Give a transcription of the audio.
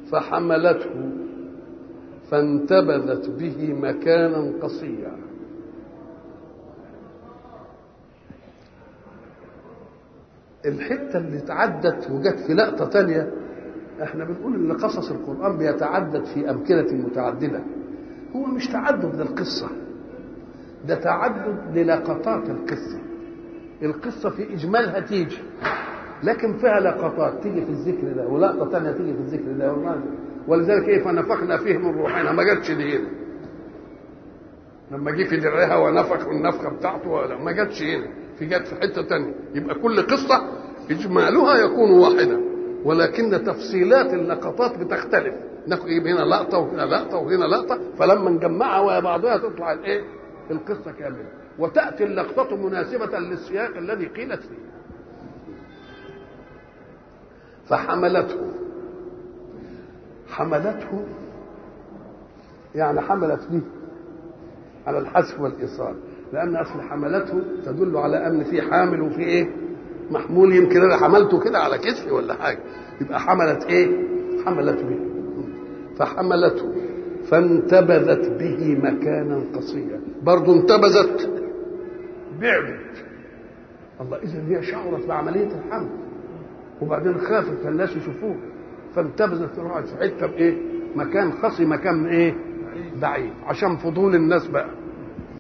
فحملته فانتبذت به مكانا قصيا الحته اللي تعدت وجت في لقطه تانية احنا بنقول ان قصص القران بيتعدد في امكنه متعدده هو مش تعدد للقصه ده تعدد للقطات القصه القصه في اجمالها تيجي لكن فيها لقطات تيجي في الذكر ده ولقطه ثانيه تيجي في الذكر ده ولذلك ايه فنفخنا فيه من روحنا ما جاتش دي هنا لما جه في درعها ونفخ النفخه بتاعته ولا ما جاتش هنا في جت في حته ثانيه يبقى كل قصه اجمالها يكون واحدا ولكن تفصيلات اللقطات بتختلف نجيب هنا لقطه وهنا لقطه وهنا لقطه فلما نجمعها ويا بعضها تطلع الايه القصه كامله وتاتي اللقطه مناسبه للسياق الذي قيلت فيه فحملته حملته يعني حملت به على الحذف والايصال لان اصل حملته تدل على ان في حامل وفي ايه محمول يمكن انا حملته كده على كتفي ولا حاجه يبقى حملت ايه حملت به فحملته فانتبذت به مكانا قصيا برضه انتبذت بعدت الله اذا هي شعرت بعمليه الحمل وبعدين خافت الناس يشوفوه فانتبذت راحت في حته بايه مكان خصي مكان ايه بعيد عشان فضول الناس بقى